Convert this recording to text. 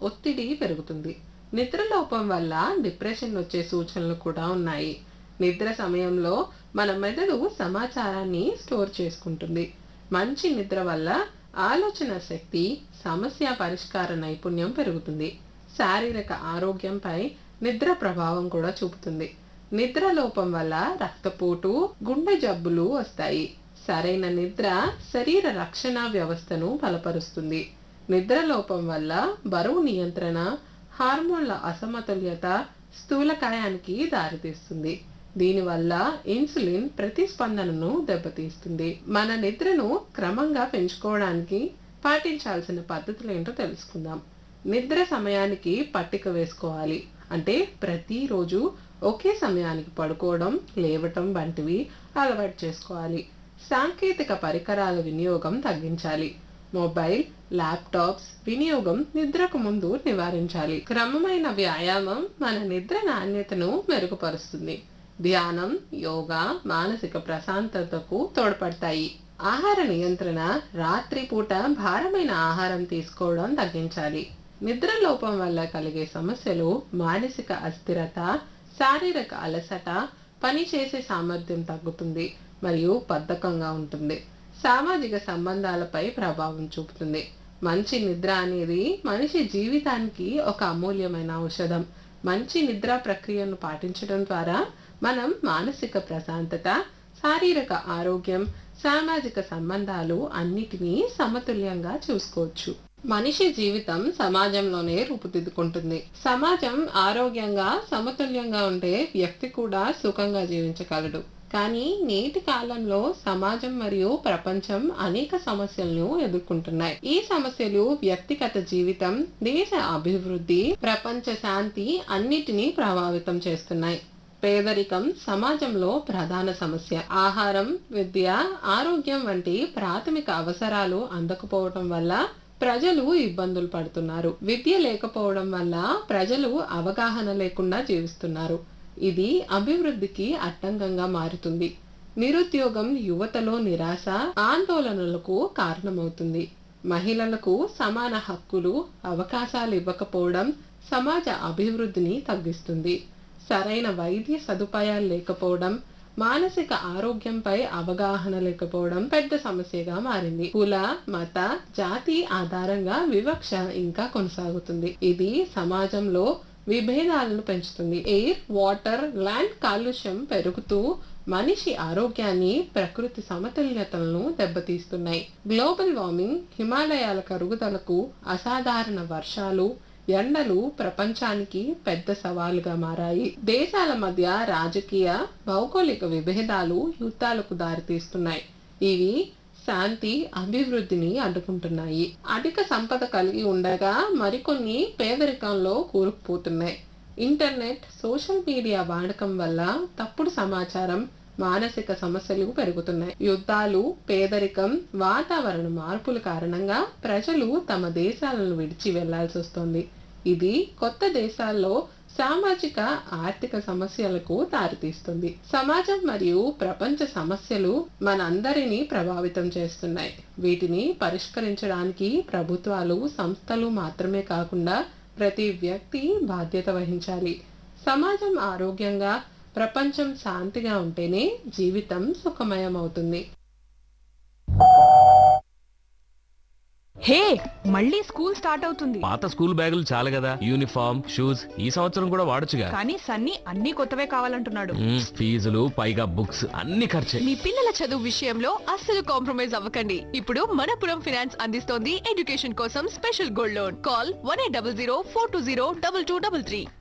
ఒత్తిడి పెరుగుతుంది నిద్ర లోపం వల్ల డిప్రెషన్ వచ్చే సూచనలు కూడా ఉన్నాయి నిద్ర సమయంలో మన మెదడు సమాచారాన్ని స్టోర్ చేసుకుంటుంది మంచి నిద్ర వల్ల ఆలోచన శక్తి సమస్య పరిష్కార నైపుణ్యం పెరుగుతుంది శారీరక ఆరోగ్యంపై నిద్ర ప్రభావం కూడా చూపుతుంది నిద్ర లోపం వల్ల రక్తపోటు గుండె జబ్బులు వస్తాయి సరైన నిద్ర శరీర రక్షణ వ్యవస్థను బలపరుస్తుంది నిద్ర లోపం వల్ల బరువు నియంత్రణ హార్మోన్ల అసమతుల్యత స్థూలకాయానికి దారితీస్తుంది దీనివల్ల ఇన్సులిన్ ప్రతిస్పందనను దెబ్బతీస్తుంది మన నిద్రను క్రమంగా పెంచుకోవడానికి పాటించాల్సిన పద్ధతులు ఏంటో తెలుసుకుందాం నిద్ర సమయానికి పట్టిక వేసుకోవాలి అంటే ప్రతిరోజు ఒకే సమయానికి పడుకోవడం లేవటం వంటివి అలవాటు చేసుకోవాలి సాంకేతిక పరికరాల వినియోగం తగ్గించాలి మొబైల్ ల్యాప్టాప్స్ వినియోగం నిద్రకు ముందు నివారించాలి క్రమమైన వ్యాయామం మన నిద్ర నాణ్యతను మెరుగుపరుస్తుంది ధ్యానం యోగా మానసిక ప్రశాంతతకు తోడ్పడతాయి ఆహార నియంత్రణ రాత్రిపూట భారమైన ఆహారం తీసుకోవడం తగ్గించాలి నిద్ర లోపం వల్ల కలిగే సమస్యలు మానసిక అస్థిరత శారీరక అలసట పని చేసే సామర్థ్యం తగ్గుతుంది మరియు బద్ధకంగా ఉంటుంది సామాజిక సంబంధాలపై ప్రభావం చూపుతుంది మంచి నిద్ర అనేది మనిషి జీవితానికి ఒక అమూల్యమైన ఔషధం మంచి నిద్ర ప్రక్రియను పాటించడం ద్వారా మనం మానసిక ప్రశాంతత శారీరక ఆరోగ్యం సామాజిక సంబంధాలు అన్నిటినీ సమతుల్యంగా చూసుకోవచ్చు మనిషి జీవితం సమాజంలోనే రూపుదిద్దుకుంటుంది సమాజం ఆరోగ్యంగా సమతుల్యంగా ఉంటే వ్యక్తి కూడా సుఖంగా జీవించగలడు కానీ నేటి కాలంలో సమాజం మరియు ప్రపంచం అనేక సమస్యలను ఎదుర్కొంటున్నాయి ఈ సమస్యలు వ్యక్తిగత జీవితం దేశ అభివృద్ధి ప్రపంచ శాంతి అన్నిటినీ ప్రభావితం చేస్తున్నాయి పేదరికం సమాజంలో ప్రధాన సమస్య ఆహారం విద్య ఆరోగ్యం వంటి ప్రాథమిక అవసరాలు అందకపోవటం వల్ల ప్రజలు ఇబ్బందులు పడుతున్నారు విద్య లేకపోవడం వల్ల ప్రజలు అవగాహన లేకుండా జీవిస్తున్నారు ఇది అభివృద్ధికి అడ్డంకంగా మారుతుంది నిరుద్యోగం యువతలో నిరాశ ఆందోళనలకు కారణమవుతుంది మహిళలకు సమాన హక్కులు అవకాశాలు ఇవ్వకపోవడం సమాజ అభివృద్ధిని తగ్గిస్తుంది సరైన వైద్య సదుపాయాలు లేకపోవడం మానసిక ఆరోగ్యంపై అవగాహన లేకపోవడం పెద్ద సమస్యగా మారింది కుల మత జాతి ఆధారంగా వివక్ష ఇంకా కొనసాగుతుంది ఇది సమాజంలో విభేదాలను పెంచుతుంది ఎయిర్ వాటర్ ల్యాండ్ కాలుష్యం పెరుగుతూ మనిషి ఆరోగ్యాన్ని ప్రకృతి సమతుల్యతలను దెబ్బతీస్తున్నాయి గ్లోబల్ వార్మింగ్ హిమాలయాల కరుగుదలకు అసాధారణ వర్షాలు ఎండలు ప్రపంచానికి పెద్ద సవాలుగా మారాయి దేశాల మధ్య రాజకీయ భౌగోళిక విభేదాలు యుద్ధాలకు దారితీస్తున్నాయి ఇవి శాంతి అభివృద్ధిని అడ్డుకుంటున్నాయి అధిక సంపద కలిగి ఉండగా మరికొన్ని పేదరికంలో కూరుకుపోతున్నాయి ఇంటర్నెట్ సోషల్ మీడియా వాడకం వల్ల తప్పుడు సమాచారం మానసిక సమస్యలు పెరుగుతున్నాయి యుద్ధాలు పేదరికం వాతావరణ మార్పుల కారణంగా ప్రజలు తమ దేశాలను విడిచి వెళ్లాల్సి వస్తుంది ఇది కొత్త దేశాల్లో సామాజిక ఆర్థిక సమస్యలకు దారితీస్తుంది సమాజం మరియు ప్రపంచ సమస్యలు మనందరినీ ప్రభావితం చేస్తున్నాయి వీటిని పరిష్కరించడానికి ప్రభుత్వాలు సంస్థలు మాత్రమే కాకుండా ప్రతి వ్యక్తి బాధ్యత వహించాలి సమాజం ఆరోగ్యంగా ప్రపంచం శాంతిగా ఉంటేనే జీవితం సుఖమయం అవుతుంది హే మళ్ళీ స్కూల్ స్టార్ట్ అవుతుంది పాత స్కూల్ బ్యాగులు చాలు కదా యూనిఫామ్ షూస్ ఈ సంవత్సరం కూడా వాడొచ్చుగా కానీ సన్నీ అన్ని కొత్తవే కావాలంటున్నాడు మ్మ్, ఫీజులు పైగా బుక్స్ అన్ని ఖర్చే మీ పిల్లల చదువు విషయంలో అస్సలు కాంప్రమైజ్ అవ్వకండి ఇప్పుడు మనపురం ఫినాన్స్ అందిస్తోంది ఎడ్యుకేషన్ కోసం special gold loan call one eight double zero four two zero double two double three